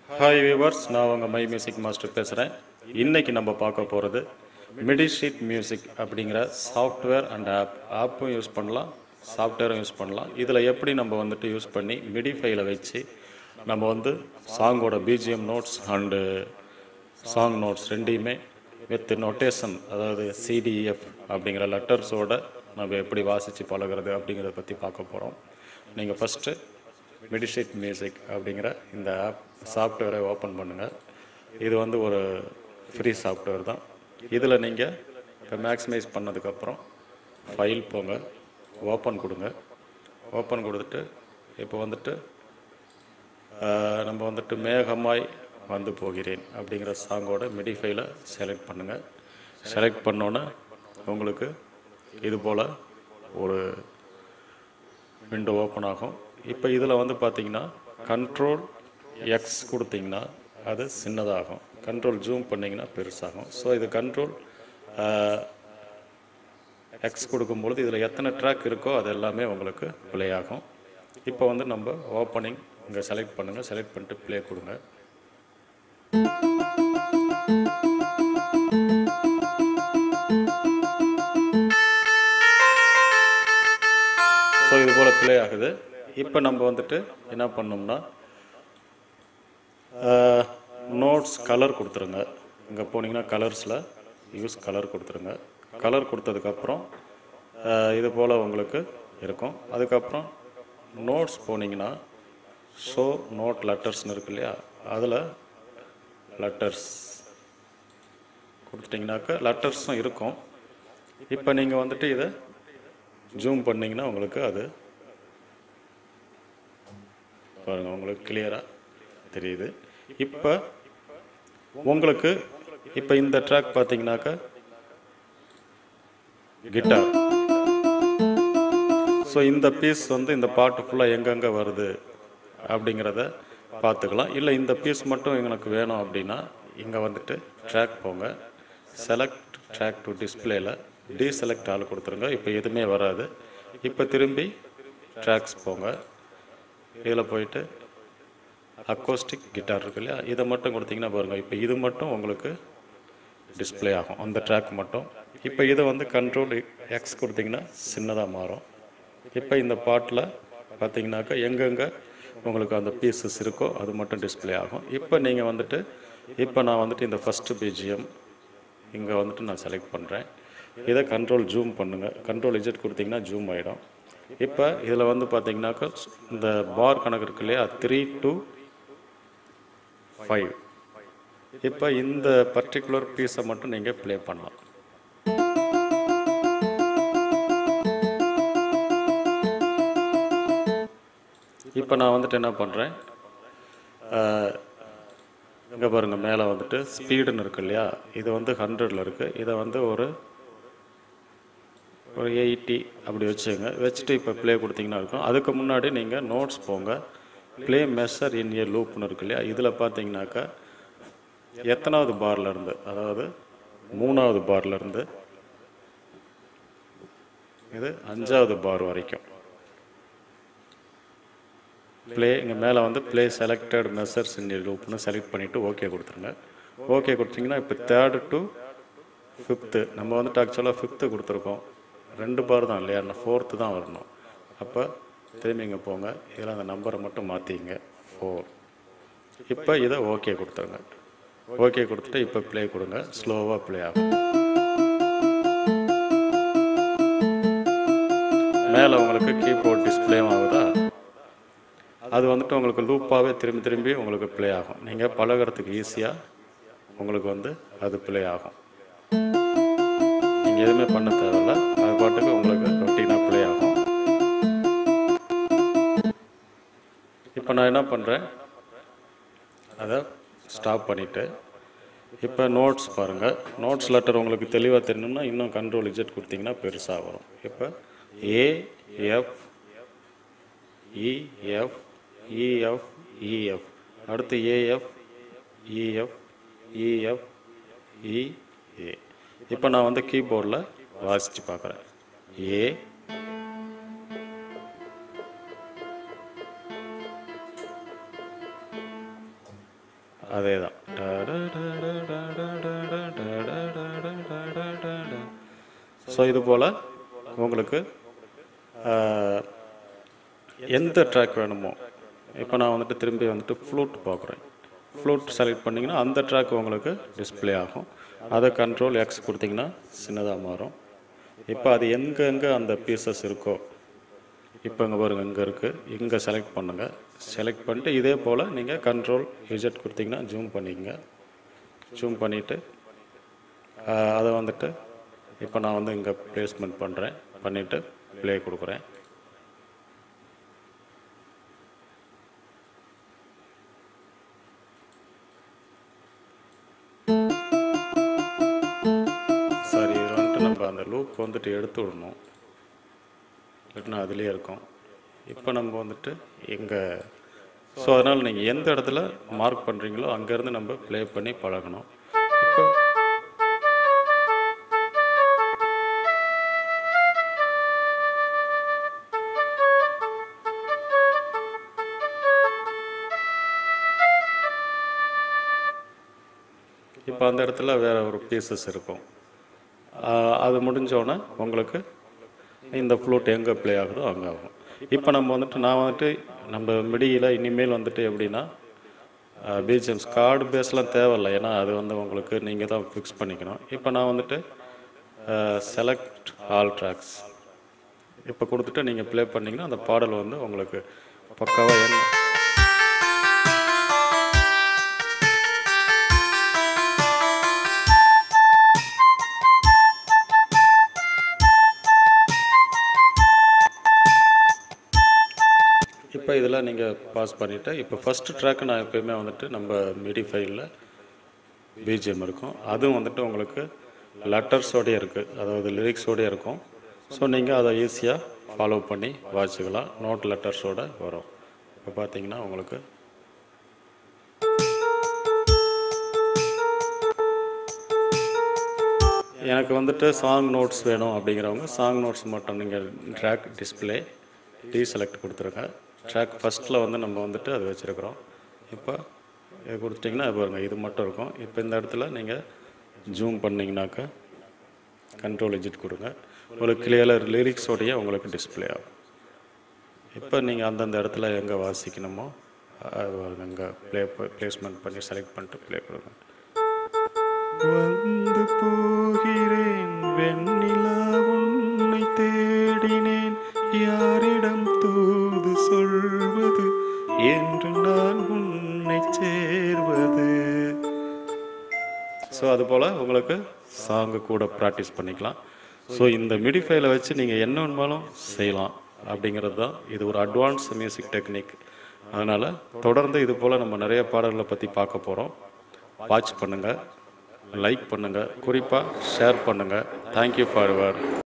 hi viewers நான் உங்கள் my music master பேசுகிறேன் இன்னைக்கு நம்ம பார்க்க போகிறது மிடிஷீட் மியூசிக் அப்படிங்கிற சாஃப்ட்வேர் அண்ட் ஆப் ஆப்பும் யூஸ் பண்ணலாம் சாஃப்ட்வேரும் யூஸ் பண்ணலாம் இதில் எப்படி நம்ம வந்துட்டு யூஸ் பண்ணி மிடி ஃபைலை வச்சு நம்ம வந்து சாங்கோட BGM notes and song notes ரெண்டையுமே வித் நொட்டேஷன் அதாவது சிடிஎஃப் அப்படிங்கிற லெட்டர்ஸோட நம்ம எப்படி வாசித்து பழகிறது அப்படிங்கிறத பற்றி பார்க்க போகிறோம் நீங்கள் ஃபஸ்ட்டு மெடிஷேட் மியூசிக் அப்படிங்கிற இந்த ஆப் சாஃப்ட்வேரை ஓப்பன் பண்ணுங்கள் இது வந்து ஒரு ஃப்ரீ சாஃப்ட்வேர் தான் இதில் நீங்கள் இப்போ மேக்ஸிமைஸ் பண்ணதுக்கப்புறம் ஃபைல் போங்க ஓப்பன் கொடுங்க ஓப்பன் கொடுத்துட்டு இப்போ வந்துட்டு ஆஹ், நம்ம வந்துட்டு மேகமாய் வந்து போகிறேன் அப்படிங்கிற சாங்கோட மிடி ஃபைலை செலக்ட் பண்ணுங்கள் செலக்ட் பண்ணோன்னே உங்களுக்கு இது போல் ஒரு விண்டோ ஓப்பன் ஆகும் இப்போ இதில் வந்து பார்த்தீங்கன்னா கண்ட்ரோல் எக்ஸ் கொடுத்தீங்கன்னா அது சின்னதாகும் கண்ட்ரோல் ஜூம் பண்ணிங்கன்னா பெருசாகும் ஸோ இது கண்ட்ரோல் எக்ஸ் கொடுக்கும்பொழுது இதில் எத்தனை ட்ராக் இருக்கோ அது எல்லாமே உங்களுக்கு ப்ளே ஆகும் இப்போ வந்து நம்ம ஓப்பனிங் இங்கே செலக்ட் பண்ணுங்கள் செலக்ட் பண்ணிட்டு ப்ளே கொடுங்க ஸோ இது போல் ப்ளே ஆகுது இப்போ நம்ம வந்துட்டு என்ன பண்ணோம்னா நோட்ஸ் கலர் கொடுத்துருங்க இங்கே போனீங்கன்னா கலர்ஸில் யூஸ் கலர் கொடுத்துருங்க கலர் கொடுத்ததுக்கப்புறம் இது போல் உங்களுக்கு இருக்கும் அதுக்கப்புறம் நோட்ஸ் போனீங்கன்னா ஷோ நோட் லெட்டர்ஸ்னு இருக்கு இல்லையா அதில் லெட்டர்ஸ் கொடுத்துட்டிங்கனாக்கா லெட்டர்ஸும் இருக்கும் இப்போ நீங்கள் வந்துட்டு இதை ஜூம் பண்ணிங்கன்னா உங்களுக்கு அது பாருங்கள் உங்களுக்கு கிளியராக தெரியுது இப்போ உங்களுக்கு இப்போ இந்த ட்ராக் பார்த்தீங்கன்னாக்கா கிட்டார் ஸோ இந்த பீஸ் வந்து இந்த பாட்டு ஃபுல்லாக எங்கெங்கே வருது அப்படிங்கிறத பார்த்துக்கலாம் இல்லை இந்த பீஸ் மட்டும் எங்களுக்கு வேணும் அப்படின்னா இங்கே வந்துட்டு ட்ராக் போங்க செலக்ட் ட்ராக் டு டிஸ்பிளேல டீசெலக்ட் ஆள் கொடுத்துருங்க இப்போ எதுவுமே வராது இப்போ திரும்பி ட்ராக்ஸ் போங்க இதில் போயிட்டு அக்கோஸ்டிக் கிட்டார் இருக்கு இல்லையா இதை மட்டும் கொடுத்தீங்கன்னா பாருங்கள் இப்போ இது மட்டும் உங்களுக்கு டிஸ்ப்ளே ஆகும் அந்த ட்ராக் மட்டும் இப்போ இதை வந்து கண்ட்ரோல் எக்ஸ் கொடுத்தீங்கன்னா சின்னதாக மாறும் இப்போ இந்த பாட்டில் பார்த்தீங்கன்னாக்கா எங்கெங்கே உங்களுக்கு அந்த பீசஸ் இருக்கோ அது மட்டும் டிஸ்ப்ளே ஆகும் இப்போ நீங்கள் வந்துட்டு இப்போ நான் வந்துட்டு இந்த ஃபஸ்ட்டு பிஜிஎம் இங்கே வந்துட்டு நான் செலக்ட் பண்ணுறேன் இதை கண்ட்ரோல் ஜூம் பண்ணுங்கள் கண்ட்ரோல் இஜெட் கொடுத்தீங்கன்னா ஜூம் ஆகிடும் இப்போ இதில் வந்து பார்த்தீங்கன்னாக்கா இந்த பார் கணக்கு இருக்கு இல்லையா த்ரீ டு ஃபைவ் இப்போ இந்த பர்டிகுலர் பீஸை மட்டும் நீங்கள் ப்ளே பண்ணலாம் இப்போ நான் வந்துட்டு என்ன பண்ணுறேன் இங்கே பாருங்கள் மேலே வந்துட்டு ஸ்பீடுன்னு இருக்கு இல்லையா இது வந்து ஹண்ட்ரடில் இருக்குது இதை வந்து ஒரு ஒரு எயிட்டி அப்படி வச்சுங்க வச்சுட்டு இப்போ ப்ளே கொடுத்தீங்கன்னா இருக்கும் அதுக்கு முன்னாடி நீங்கள் நோட்ஸ் போங்க ப்ளே மெஷர் இன் ஏ லூப்னு இருக்கு இல்லையா இதில் பார்த்தீங்கன்னாக்கா எத்தனாவது பார்ல இருந்து அதாவது மூணாவது பார்ல இருந்து இது அஞ்சாவது பார் வரைக்கும் ப்ளே இங்கே மேலே வந்து ப்ளே செலக்டட் மெஷர்ஸ் இன் லூப்னு செலக்ட் பண்ணிவிட்டு ஓகே கொடுத்துருங்க ஓகே கொடுத்தீங்கன்னா இப்போ தேர்டு டு ஃபிஃப்த்து நம்ம வந்துட்டு ஆக்சுவலாக ஃபிஃப்த்து கொடுத்துருக்கோம் ரெண்டு பார் தான் இல்லையா ஃபோர்த்து தான் வரணும் அப்போ திரும்பி இங்கே போங்க இதில் அந்த நம்பரை மட்டும் மாற்றிங்க ஃபோர் இப்போ இதை ஓகே கொடுத்துருங்க ஓகே கொடுத்துட்டு இப்போ ப்ளே கொடுங்க ஸ்லோவாக ப்ளே ஆகும் மேலே உங்களுக்கு கீபோர்ட் டிஸ்பிளே ஆகுதா அது வந்துட்டு உங்களுக்கு லூப்பாகவே திரும்பி திரும்பி உங்களுக்கு ப்ளே ஆகும் நீங்கள் பழகுறதுக்கு ஈஸியாக உங்களுக்கு வந்து அது ப்ளே ஆகும் நீங்கள் எதுவுமே பண்ண தேவையில்ல அது பாட்டுக்கு உங்களுக்கு ரொட்டீனாக ப்ளே ஆகும் இப்போ நான் என்ன பண்ணுறேன் அதை ஸ்டாப் பண்ணிவிட்டு இப்போ நோட்ஸ் பாருங்கள் நோட்ஸ் லெட்டர் உங்களுக்கு தெளிவாக தெரியணும்னா இன்னும் கண்ட்ரோல் இஜெட் கொடுத்தீங்கன்னா பெருசாக வரும் இப்போ ஏஎஃப் இஎஃப் இஎஃப் இஎஃப் அடுத்து ஏஎஃப் இஎஃப் இஎஃப் இஏ இப்போ நான் வந்து கீபோர்டில் வாசித்து பார்க்குறேன் ஏ அதே தான் ஸோ இது போல் உங்களுக்கு ஆஹ், எந்த ட்ராக் வேணுமோ இப்போ நான் வந்துட்டு திரும்பி வந்துட்டு ஃப்ளூட் பார்க்குறேன் ஃப்ளூட் செலக்ட் பண்ணிங்கன்னா அந்த ட்ராக் உங்களுக்கு டிஸ்ப்ளே ஆகும் அதை கண்ட்ரோல் எக்ஸ் கொடுத்தீங்கன்னா சின்னதாக மாறும் இப்போ அது எங்கெங்கே அந்த பீசஸ் இருக்கோ இப்போ இங்கே பாருங்க இங்கே இருக்குது இங்கே செலக்ட் பண்ணுங்கள் செலக்ட் பண்ணிட்டு இதே போல் நீங்கள் கண்ட்ரோல் விஜெட் கொடுத்தீங்கன்னா ஜூம் பண்ணிக்கங்க ஜூம் பண்ணிவிட்டு அதை வந்துட்டு இப்போ நான் வந்து இங்கே ப்ளேஸ்மெண்ட் பண்ணுறேன் பண்ணிவிட்டு ப்ளே கொடுக்குறேன் சாரி இதில் வந்துட்டு நம்ம அந்த லூப் வந்துட்டு எடுத்து விடணும் இல்லைன்னா அதுலேயே இருக்கும் இப்போ நம்ம வந்துட்டு எங்கே ஸோ அதனால் நீங்கள் எந்த இடத்துல மார்க் பண்ணுறீங்களோ அங்கேருந்து நம்ம ப்ளே பண்ணி பழகணும் இப்போ இப்போ அந்த இடத்துல வேற ஒரு பீசஸ் இருக்கும் ஆஹ் அது முடிஞ்சோடனே உங்களுக்கு இந்த ஃப்ளூட் எங்கே ப்ளே ஆகுதோ அங்கே ஆகும் இப்போ நம்ம வந்துட்டு நான் வந்துட்டு நம்ம மிடியில் இனிமேல் வந்துட்டு எப்படின்னா பிஜிஎம்ஸ் கார்டு பேஸ்லாம் தேவையில்லை ஏன்னா அது வந்து உங்களுக்கு நீங்கள் தான் ஃபிக்ஸ் பண்ணிக்கணும் இப்போ நான் வந்துட்டு செலக்ட் ஆல் ட்ராக்ஸ் இப்போ கொடுத்துட்டு நீங்கள் ப்ளே பண்ணிங்கன்னா அந்த பாடல் வந்து உங்களுக்கு பக்காவாக என்ன இப்போ இதில் நீங்கள் பாஸ் பண்ணிவிட்டு இப்போ ஃபஸ்ட்டு ட்ராக்கு நான் எப்பயுமே வந்துட்டு நம்ம மிடி ஃபைலில் பிஜிஎம் இருக்கும் அதுவும் வந்துட்டு உங்களுக்கு லெட்டர்ஸோடய இருக்குது அதாவது லிரிக்ஸோடய இருக்கும் ஸோ நீங்கள் அதை ஈஸியாக ஃபாலோ பண்ணி வாசிக்கலாம் நோட் லெட்டர்ஸோட வரும் இப்போ பார்த்தீங்கன்னா உங்களுக்கு எனக்கு வந்துட்டு சாங் நோட்ஸ் வேணும் அப்படிங்கிறவங்க சாங் நோட்ஸ் மட்டும் நீங்கள் ட்ராக் டிஸ்பிளே டி செலக்ட் கொடுத்துருங்க ட்ராக் ஃபஸ்ட்டில் வந்து நம்ம வந்துட்டு அது வச்சுருக்குறோம் இப்போ இது கொடுத்துட்டிங்கன்னா இது பாருங்க இது மட்டும் இருக்கும் இப்போ இந்த இடத்துல நீங்கள் ஜூம் பண்ணிங்கனாக்கா கண்ட்ரோல் எஜிட் கொடுங்க உங்களுக்கு கிளியராக லிரிக்ஸோடைய உங்களுக்கு டிஸ்பிளே ஆகும் இப்போ நீங்கள் அந்தந்த இடத்துல எங்கே வாசிக்கணுமோ அங்கே ப்ளே ப்ளேஸ்மெண்ட் பண்ணி செலக்ட் பண்ணிட்டு ப்ளே கொடுங்க வந்து போகிறேன் வெண்ணிலா உன்னை தேடினேன் யாரிடம் தூது சொல்வது என்று நான் உன்னை சேர்வது ஸோ அது போல் உங்களுக்கு சாங்கு கூட ப்ராக்டிஸ் பண்ணிக்கலாம் ஸோ இந்த மிடி ஃபைலை வச்சு நீங்கள் என்ன வேணுமாலும் செய்யலாம் அப்படிங்கிறது தான் இது ஒரு அட்வான்ஸ் மியூசிக் டெக்னிக் அதனால் தொடர்ந்து இது போல் நம்ம நிறைய பாடல்களை பற்றி பார்க்க போகிறோம் வாட்ச் பண்ணுங்கள் லைக் பண்ணுங்கள் குறிப்பாக ஷேர் பண்ணுங்கள் தேங்க்யூ ஃபார் யுவர்